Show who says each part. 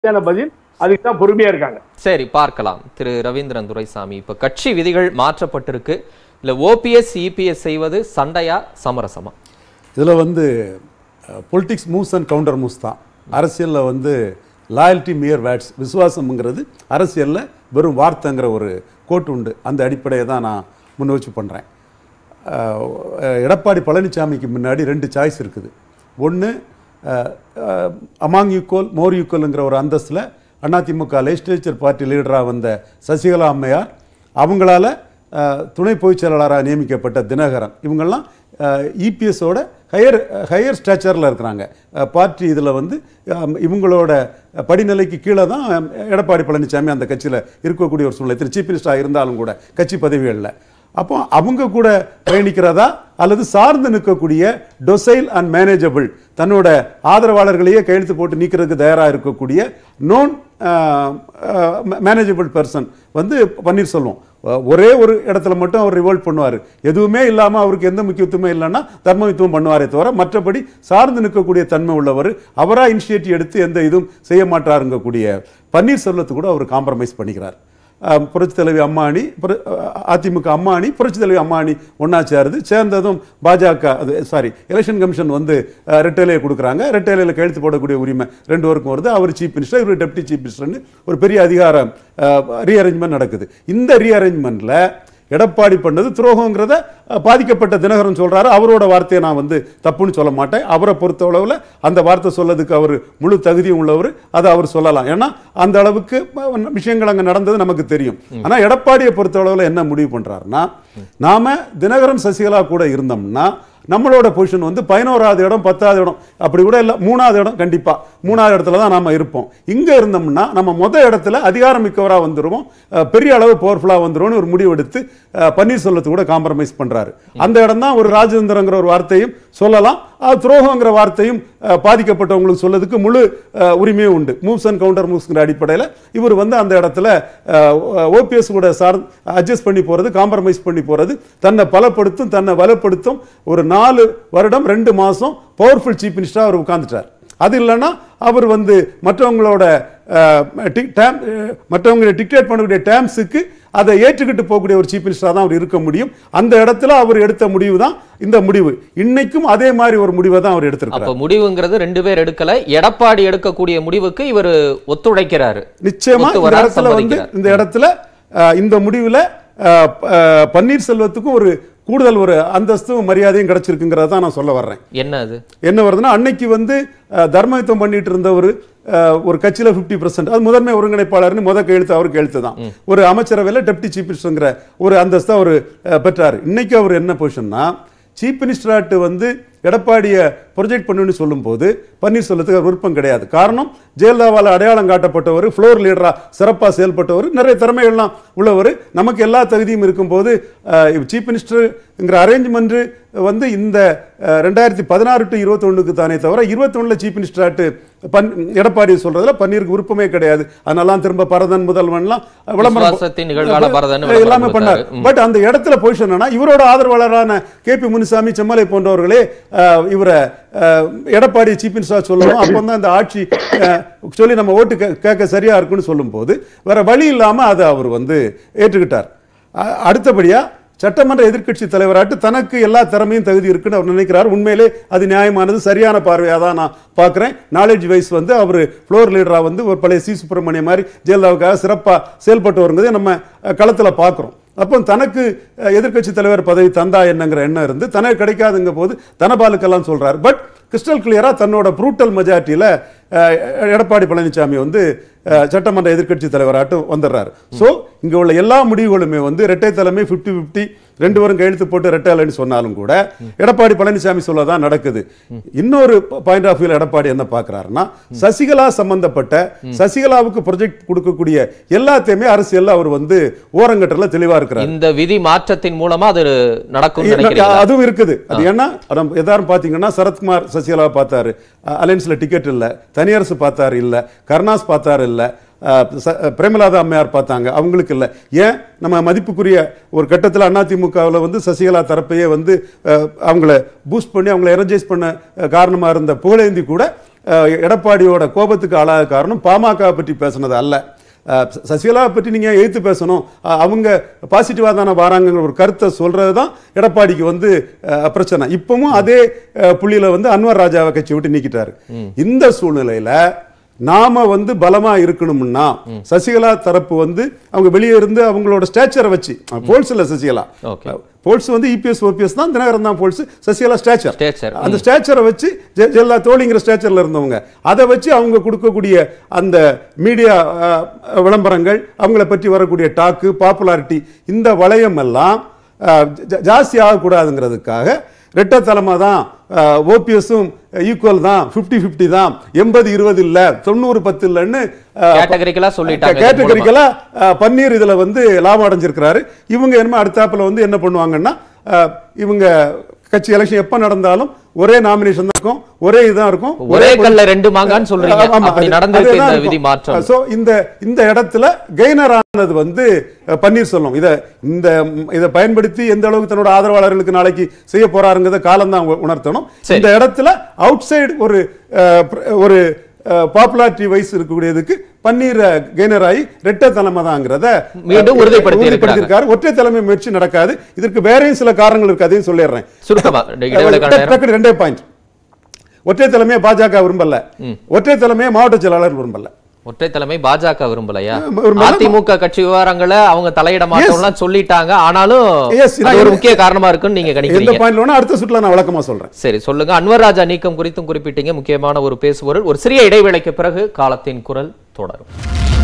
Speaker 1: சரியான பதில் அதுக்கு தான் பொறுமையா இருக்காங்க
Speaker 2: சரி பார்க்கலாம் திரு ரவீந்திரன் துரைசாமி இப்ப கட்சி விதிகள் மாற்றப்பட்டிருக்கு இல்ல ஓபிஎஸ் இபிஎஸ் செய்வது சண்டையா சமரசமா
Speaker 3: இதில் வந்து politics moves and counter moves தான் அரசியலில் வந்து லாயல்ட்டி மியர் வேட்ஸ் விசுவாசம்ங்கிறது அரசியலில் வெறும் வார்த்தைங்கிற ஒரு கோட்டு உண்டு அந்த அடிப்படையை தான் நான் முன் வச்சு பண்ணுறேன் எடப்பாடி பழனிசாமிக்கு முன்னாடி ரெண்டு சாய்ஸ் இருக்குது ஒன்று அமாங் யூக்கோல் மோர் யூக்கோலுங்கிற ஒரு அந்தஸ்தில் அதிமுக லெஜிஸ்லேச்சர் பார்ட்டி லீடராக வந்த சசிகலா அம்மையார் அவங்களால அஹ், துணை பொதுச் செயலாளராக நியமிக்கப்பட்ட தினகரன் இவங்கெல்லாம் இபிஎஸோட ஹையர் ஹையர் ஸ்டேச்சரில் இருக்கிறாங்க பார்ட்டி இதில் வந்து அஹ், இவங்களோட படிநிலைக்கு கீழே தான் அஹ், எடப்பாடி பழனிசாமி அந்த கட்சியில் இருக்கக்கூடிய ஒரு சூழ்நிலை திரு சீஃப் மினிஸ்டராக இருந்தாலும் கூட கட்சி பதவிகளில் அப்போ அவங்க கூட பயணிக்கிறதா அல்லது சார்ந்து நிற்கக்கூடிய டொசைல் அண்ட் மேனேஜபிள் தன்னோட ஆதரவாளர்களையே கையெழுத்து போட்டு நீக்கிறதுக்கு தயாராக இருக்கக்கூடிய நோன் மேனேஜபிள் பர்சன் வந்து பன்னீர்செல்வம் அஹ், ஒரே ஒரு இடத்துல மட்டும் அவர் ரிவோல்ட் பண்ணுவார் எதுவுமே இல்லாமல் அவருக்கு எந்த முக்கியத்துவமே இல்லைன்னா தர்மயுத்துவம் பண்ணுவாரே தவிர மற்றபடி சார்ந்து நிற்கக்கூடிய தன்மை உள்ளவர் அவராக இனிஷியேட்டிவ் எடுத்து எந்த இதுவும் செய்ய மாட்டாருங்கக்கூடிய பன்னீர்செல்வத்தை கூட அவர் காம்ப்ரமைஸ் பண்ணிக்கிறார் அஹ் புரட்சி தலைவி அம்மானி புர- அஹ் அதிமுக அம்மானி புரட்சி தலைவி அம்மானி ஒன்றா சேருது சேர்ந்ததும் பாஜக அது சாரி எலெக்ஷன் கமிஷன் வந்து அஹ், ரெட்டேலையை கொடுக்குறாங்க ரெட்டேலையில் கையெழுத்து போடக்கூடிய உரிமை ரெண்டு பேருக்கும் வருது அவர் சீஃப் மினிஸ்டர் இவர் டெப்டி சீஃப் மினிஸ்டர்னு ஒரு பெரிய அதிகாரம் ரீஅரேஞ்ச்மெண்ட் நடக்குது இந்த ரீஅரேஞ்ச்மெண்ட்டில் எடப்பாடி பண்ணது துரோகங்கிறத அஹ், பாதிக்கப்பட்ட தினகரன் சொல்றாரு அவரோட வார்த்தையை நான் வந்து தப்புன்னு சொல்ல மாட்டேன் அவரை பொறுத்த அளவில் அந்த வார்த்தை சொல்லதுக்கு அவர் முழு தகுதியும் உள்ளவர் அதை அவர் சொல்லலாம் ஏன்னா அந்த அளவுக்கு அஹ், விஷயங்கள் அங்கே நடந்தது நமக்கு தெரியும் ஆனா எடப்பாடியை பொறுத்த அளவில் என்ன முடிவு பண்றாருன்னா நாம தினகரன் சசிகலா கூட இருந்தோம்னா நம்மளோட பொசிஷன் வந்து பதினோராவது இடம் பத்தாவது இடம் அப்படி கூட இல்லை மூணாவது இடம் கண்டிப்பா மூணாவது இடத்துல தான் நாம இருப்போம் இங்க இருந்தோம்னா நம்ம முத இடத்துல அதிகாரம் மிக்கவரா வந்துருவோம் அஹ், பெரிய அளவு பவர்ஃபுல்லா வந்துருவோம்னு ஒரு முடிவு எடுத்து அஹ், பன்னீர்செல்வத்து கூட காம்ப்ரமைஸ் பண்றாரு அந்த இடம் தான் ஒரு ராஜேந்திரங்கிற ஒரு வார்த்தையும் சொல்லலாம் அது துரோகங்கிற வார்த்தையும் அஹ், பாதிக்கப்பட்டவங்களுக்கு சொல்லதுக்கு முழு அஹ், உரிமையும் உண்டு மூவ்ஸ் அண்ட் கவுண்டர் மூவ்ஸ்ங்கிற அடிப்படையில் இவர் வந்து அந்த இடத்துல ஓபிஎஸ் கூட சார் அட்ஜஸ்ட் பண்ணி போறது காம்ப்ரமைஸ் பண்ணி போறது தன்னை பலப்படுத்தும் தன்னை வலுப்படுத்தும் ஒரு நாலு வருடம் ரெண்டு மாசம் பவர்ஃபுல் சீஃப் மினிஸ்டரா அவர் உட்கார்ந்துட்டார் அது இல்லைன்னா அவர் வந்து மற்றவங்களோட அஹ், டி- டேம் அஹ், மற்றவங்களை டிக்டேட் பண்ணக்கூடிய டேம்ஸுக்கு அதை ஏற்றுக்கிட்டு போகக்கூடிய ஒரு சீஃப் மினிஸ்டராக தான் அவர் இருக்க முடியும் அந்த இடத்துல அவர் எடுத்த முடிவு தான் இந்த முடிவு இன்னைக்கும் அதே மாதிரி ஒரு முடிவை தான் அவர் எடுத்திருக்கிறார்
Speaker 2: அப்ப முடிவுங்கிறது ரெண்டு பேர் எடுக்கல எடப்பாடி எடுக்கக்கூடிய முடிவுக்கு இவர் ஒத்துழைக்கிறாரு
Speaker 3: நிச்சயமா
Speaker 2: ஒத்து
Speaker 3: இந்த
Speaker 2: வர
Speaker 3: இடத்துல வந்து
Speaker 2: சம்மதிக்கிறார்.
Speaker 3: இந்த இடத்துல அஹ், இந்த முடிவுல அஹ், ப- அஹ், பன்னீர்செல்வத்துக்கும் ஒரு கூடுதல் ஒரு அந்தஸ்தும் மரியாதையும் கிடைச்சிருக்குங்கிறத தான் நான் சொல்ல வர்றேன்
Speaker 2: என்ன அது
Speaker 3: என்ன வருதுன்னா அன்னைக்கு வந்து அஹ், தர்மயுத்தம் பண்ணிட்டு இருந்தவர் அஹ், ஒரு கட்சியில 50% அது முதன்மை ஒருங்கிணைப்பாளர்னு முத கையெழுத்து அவருக்கு எழுத்து தான் ஒரு அமைச்சரவையில் டெப்டி சீஃப் மினிஸ்டருங்கிற ஒரு அந்தஸ்தை அவர் பெற்றார் இன்னைக்கு அவர் என்ன பொசிஷன்னா சீஃப் மினிஸ்டராட்டு வந்து எடப்பாடியை ப்ரொஜெக்ட் பண்ணுன்னு சொல்லும்போது பன்னீர்செல்வத்துக்கு அவர் விருப்பம் கிடையாது காரணம் ஜெயலலிதாவால் அடையாளம் காட்டப்பட்டவர் ஃப்ளோர் லீடரா சிறப்பாக செயல்பட்டவர் நிறைய திறமைகள்லாம் உள்ளவர் நமக்கு எல்லா தகுதியும் இருக்கும்போது சீஃப் மினிஸ்டருங்கிற அரேஞ்ச்மெண்ட் வந்து இந்த அஹ், ரெண்டாயிரத்தி பதினாறு டு இருபத்தொன்னுக்கு தானே தவிர இருபத்தொன்னுல சீஃப் மினிஸ்டராட்டு பன் எடப்பாடி சொல்றதுல பன்னீருக்கு விருப்பமே கிடையாது அதனாலாம் திரும்ப பரதன் முதல்வன்லாம்
Speaker 2: விசுவாசத்தின் நிகழ்கால பரதன்
Speaker 3: விளம்பரம் எல்லாமே
Speaker 2: விளம்பரம்
Speaker 3: பண்ணார்
Speaker 2: கொடுத்தாரு. ம்.
Speaker 3: பட் அந்த இடத்துல பொசிஷன் என்னன்னா இவரோட ஆதரவாளரான கே பி முனுசாமி செம்மலை போன்றவர்களே அஹ், இவரை அஹ், எடப்பாடி சீஃப் மினிஸ்டர் சொல்லணும் அப்போ தான் இந்த ஆட்சி அஹ், சொல்லி நம்ம ஓட்டு கே- கேட்க சரியா இருக்குன்னு சொல்லும்போது வேற வழி இல்லாம அதை அவர் வந்து ஏற்றுக்கிட்டார் அ- அடுத்தபடியா சட்டமன்ற எதிர்க்கட்சி தலைவராட்டு தனக்கு எல்லா திறமையும் தகுதி இருக்குன்னு அவர் நினைக்கிறார் உண்மையிலே அது நியாயமானது சரியான பார்வையாக தான் நான் பார்க்குறேன் நாலேஜ் வைஸ் வந்து அவர் ஃப்ளோர் லீடராக வந்து ஒரு பழைய சி சுப்பிரமணியம் மாதிரி ஜெயலலிதாவுக்காக சிறப்பாக செயல்பட்டு வருங்கிறதை நம்ம களத்தில் பார்க்குறோம் அப்போ தனக்கு அஹ், எதிர்க்கட்சி தலைவர் பதவி தந்தா என்னங்கிற எண்ணம் இருந்து தனக்கு கிடைக்காதுங்க போது தனபாலுக்கெல்லாம் சொல்றார் பட் கிறிஸ்டல் கிளியரா தன்னோட ப்ரூட்டல் மெஜாரிட்டியில் எடப்பாடி பழனிசாமி வந்து அஹ், சட்டமன்ற எதிர்க்கட்சி தலைவராட்டும் வந்துடுறாரு ஸோ இங்க உள்ள எல்லா முடிவுகளுமே வந்து இரட்டை தலைமை 50 50 ரெண்டு பேரும் கையெழுத்து போட்டு ரெட்டைலன்னு சொன்னாலும் கூட எடப்பாடி பழனிசாமி சொல்லதான் நடக்குது இன்னொரு பாயிண்ட் ஆஃப் வியூல எடப்பாடி என்ன பார்க்கறாருன்னா சசிகலா சம்பந்தப்பட்ட சசிகலாவுக்கு ப்ரொஜெக்ட் கொடுக்கக்கூடிய எல்லாத்தையுமே அரசியல்ல அவர் வந்து ஓரங்கட்டல தெளிவா இருக்கிறார்
Speaker 2: இந்த விதி மாற்றத்தின் மூலமா அது நடக்கும் நினைக்கிறீங்களா
Speaker 3: அதுவும் இருக்குது அது ஏன்னா நம்ம எதாரும் பாத்தீங்கன்னா சரத்குமார் சசிகலாவை பார்த்தாரு அலையன்ஸ்ல டிக்கெட் இல்ல தனியரசு பார்த்தாரு இல்ல கருணாஸ் பார்த்தாரு இல்ல அஹ், ச- பிரேமலாதா அம்மையார் பார்த்தாங்க அவங்களுக்கு இல்லை ஏன் நம்ம மதிப்புக்குரிய ஒரு கட்டத்தில் அதிமுகவில் வந்து சசிகலா தரப்பையே வந்து அஹ், அவங்கள பூஸ்ட் பண்ணி அவங்கள எனர்ஜைஸ் பண்ண அஹ், காரணமா இருந்த புகழேந்தி கூட அஹ், எடப்பாடியோட கோபத்துக்கு ஆளாக காரணம் பாமக பற்றி பேசுனது அல்ல அஹ், ச- சசிகலா பற்றி நீங்க எழுத்து பேசணும் அஹ், அவங்க பாசிட்டிவா தானே வராங்கிற ஒரு கருத்தை சொல்றது தான் எடப்பாடிக்கு வந்து அஹ், பிரச்சனை இப்பவும் அதே அஹ், புள்ளியில வந்து அன்வர் ராஜாவை கட்சி விட்டு நீக்கிட்டாரு இந்த சூழ்நிலையில நாம வந்து பலமா இருக்கணும்னா சசிகலா தரப்பு வந்து அவங்க வெளியே இருந்து அவங்களோட ஸ்டேச்சரை வச்சு போல்ஸ் இல்ல சசிகலா
Speaker 2: Okay.
Speaker 3: போல்ஸ் வந்து இபிஎஸ் ஓபிஎஸ் தான் தினகரன் தான் போல்ஸ் சசிகலா ஸ்டேச்சர்
Speaker 2: Stature.
Speaker 3: அந்த ஸ்டேச்சரை வச்சு ஜெ- ஜெயலலிதா தோழிங்கிற ஸ்டேச்சர்ல இருந்தவங்க அதை வச்சு அவங்க கொடுக்கக்கூடிய அந்த மீடியா விளம்பரங்கள் அவங்கள பற்றி வரக்கூடிய டாக்கு பாப்புலாரிட்டி இந்த வளையம் எல்லாம் அஹ், ஜா- ஜாஸ்தி ஆகக்கூடாதுங்கிறதுக்காக ரெட்டத்தலைமை தான் ஓபிஎஸும் ஈக்குவல் தான் 50 50 தான் எண்பது இருபது இல்ல தொண்ணூறு பத்து இல்லைன்னு அஹ்,
Speaker 2: கேட்டகரிக்கலா சொல்லிட்டாங்க இதன் மூலமா.
Speaker 3: கேட்டகரிக்கலா அஹ், பன்னீர் இதுல வந்து லாபம் அடைஞ்சிருக்கிறாரு இவங்க என்ன அடுத்தாப்புல வந்து என்ன பண்ணுவாங்கன்னா அஹ், இவங்க கட்சி எலெக்ஷன் எப்ப நடந்தாலும் ஒரே நாமினேஷன் தான் இருக்கும் ஒரே இதுதான் இருக்கும்
Speaker 2: ஒரே
Speaker 3: பொது-
Speaker 2: கல்ல ரெண்டு மாங்கான்னு சொல்றீங்க
Speaker 3: ஆமா,
Speaker 2: அப்படி
Speaker 3: அது-
Speaker 2: நடந்திருக்கு
Speaker 3: அதுதான்
Speaker 2: இந்த
Speaker 3: இருக்கும்.
Speaker 2: விதி மாற்றம்
Speaker 3: So, இந்த இந்த இடத்துல கெய்னர் ஆனது வந்து அஹ், பன்னீர்செல்வம் இத இந்த ம், இதை பயன்படுத்தி எந்த அளவுக்கு தன்னோட ஆதரவாளர்களுக்கு நாளைக்கு செய்ய போறாருங்கிறத காலம் தான் உணர்த்தணும்
Speaker 2: சரி.
Speaker 3: இந்த இடத்துல அவுட் சைடு ஒரு அஹ், பிர- ஒரு பாப்புலாரிட்டி வைஸ் இருக்கக்கூடியதுக்கு பன்னீர் கெய்னர் ஆகி ரெட்ட தலைமை தாங்கிறத
Speaker 2: மீண்டும் உறுதிப்படுத்தி
Speaker 3: உறுதிப்படுத்தியிருக்காரு ஒற்றை தலைமை முயற்சி நடக்காது இதற்கு வேறையும் சில காரணங்கள் இருக்கு அதையும் சொல்லிடுறேன்
Speaker 2: சுருக்கமா இடைவேளைக்கான
Speaker 3: டக்கு-
Speaker 2: நேரம்
Speaker 3: டக்கு ரெண்டே பாயிண்ட் ஒற்றை தலைமையை பாஜக விரும்பல ஒற்றை தலைமையை மாவட்ட செயலாளர் விரும்பல
Speaker 2: ஒற்றை தலைமை பாஜக விரும்பலையா
Speaker 3: விரும்பல.
Speaker 2: அதிமுக கட்சி விவகாரங்களை அவங்க தலையிட மாட்டோம்லாம் சொல்லிட்டாங்க ஆனாலும்
Speaker 3: Yes,
Speaker 2: அது
Speaker 3: நான்
Speaker 2: ஒரு
Speaker 3: எந்த-
Speaker 2: முக்கிய காரணமா இருக்குன்னு நீங்க
Speaker 3: எந்த
Speaker 2: கணிக்கிறீங்க
Speaker 3: பாயிண்ட்ல வேணா அடுத்த சுற்றுல நான் விளக்கமா சொல்றேன்
Speaker 2: சரி சொல்லுங்க அன்வர் ராஜா நீக்கம் குறித்தும் குறிப்பிட்டீங்க முக்கியமான ஒரு பேசுபொருள் ஒரு சிறிய இடைவேளைக்கு பிறகு காலத்தின் குரல் தொடரும்